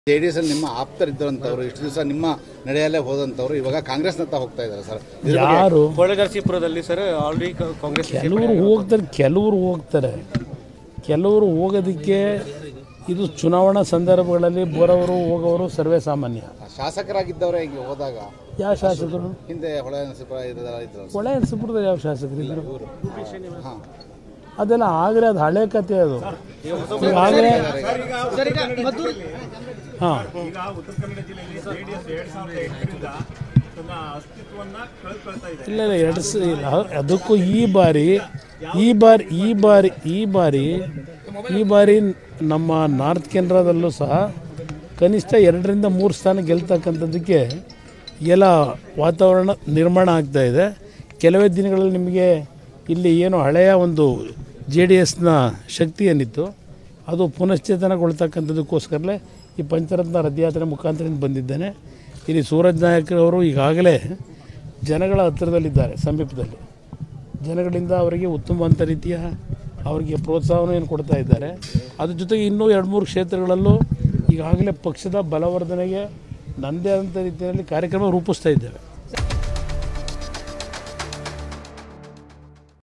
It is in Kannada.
ಜೆ ಡಿ ಎಸ್ ಅಲ್ಲಿ ನಿಮ್ಮ ಆಪ್ತರಿದ್ದಂಥವ್ರು ಇಷ್ಟು ದಿವಸ ನಿಮ್ಮ ನಡೆಯಲ್ಲೇ ಹೋದಂಥವ್ರು ಇವಾಗ ಕಾಂಗ್ರೆಸ್ನತ್ತ ಹೋಗ್ತಾ ಇದ್ದಾರೆ ಸರ್ ಇದ್ರ ಬಗ್ಗೆ ಯಾರು ಕೊಳಗರ್ಸಿಪುರದಲ್ಲಿ ಸರ್ ಆಲ್ರೆಡಿ ಕಾಂಗ್ರೆಸ್ ಕೆಲವರು ಹೋಗ್ತಾರೆ ಕೆಲವರು ಹೋಗ್ತಾರೆ ಕೆಲವರು ಹೋಗೋದಕ್ಕೆ ಇದು ಚುನಾವಣಾ ಸಂದರ್ಭಗಳಲ್ಲಿ ಬರೋರು ಹೋಗೋರು ಸರ್ವೇ ಸಾಮಾನ್ಯ ಶಾಸಕರಾಗಿದ್ದವರೇ ಹಿಂಗೆ ಹೋದಾಗ ಯಾವ ಶಾಸಕರು ಹಿಂದೆ ಹೊಳೆ ನರಸೀಪುರ ಇರೋದೆಲ್ಲ ಇದ್ರು ಒಳ ನರಸೀಪುರದ ಯಾವ ಶಾಸಕರು ಇದ್ರು ಹಾಂ ಅದೆಲ್ಲ ಆಗಲೇ ಅದು ಹಳೆ ಕತೆ ಅದು ಈಗ ಆಗಲೇ ಹಾಂ ಈಗ ಉತ್ತರ ಕನ್ನಡ ಜಿಲ್ಲೆಯಲ್ಲಿ ಜೆಡಿಎಸ್ ಎರಡ್ ಸಾವಿರದ ಎಂಟರಿಂದ ತನ್ನ ಅಸ್ತಿತ್ವವನ್ನ ಕಳ್ಕೊಳ್ತಾ ಇದೆ ಇಲ್ಲ ಇಲ್ಲ ಎರಡು ಸ ಇಲ್ಲ ಅದಕ್ಕೂ ಈ ಬಾರಿ ಈ ಬಾರಿ ಈ ಬಾರಿ ಈ ಬಾರಿ ಈ ಬಾರಿ ನಮ್ಮ ನಾರ್ತ್ ಕೆನರಾದಲ್ಲೂ ಸಹ ಕನಿಷ್ಠ ಎರಡರಿಂದ ಮೂರು ಸ್ಥಾನ ಗೆಲ್ತಕ್ಕಂಥದ್ದಕ್ಕೆ ಎಲ್ಲ ವಾತಾವರಣ ನಿರ್ಮಾಣ ಆಗ್ತಾ ಇದೆ ಕೆಲವೇ ದಿನಗಳಲ್ಲಿ ನಿಮಗೆ ಇಲ್ಲಿ ಏನು ಹಳೆಯ ಒಂದು ಜೆ ಡಿ ಎಸ್ನ ಶಕ್ತಿ ಏನಿತ್ತು ಅದು ಪುನಶ್ಚೇತನಗೊಳ್ತಕ್ಕಂಥದ್ದಕ್ಕೋಸ್ಕರಲೇ ಈ ಪಂಚರತ್ನ ರಥಯಾತ್ರೆ ಮುಖಾಂತರದಿಂದ ಬಂದಿದ್ದೇನೆ ಇಲ್ಲಿ ಸೂರಜ್ ನಾಯಕರವರು ಈಗಾಗಲೇ ಜನಗಳ ಹತ್ತಿರದಲ್ಲಿದ್ದಾರೆ ಸಮೀಪದಲ್ಲಿ ಜನಗಳಿಂದ ಅವರಿಗೆ ಉತ್ತಮವಂತ ರೀತಿಯ ಅವರಿಗೆ ಪ್ರೋತ್ಸಾಹವನ್ನು ಕೊಡ್ತಾ ಇದ್ದಾರೆ ಅದ್ರ ಜೊತೆಗೆ ಇನ್ನೂ ಎರಡು ಮೂರು ಕ್ಷೇತ್ರಗಳಲ್ಲೂ ಈಗಾಗಲೇ ಪಕ್ಷದ ಬಲವರ್ಧನೆಗೆ ನನ್ನದೇ ಆದಂಥ ರೀತಿಯಲ್ಲಿ ಕಾರ್ಯಕ್ರಮ ರೂಪಿಸ್ತಾ ಇದ್ದೇವೆ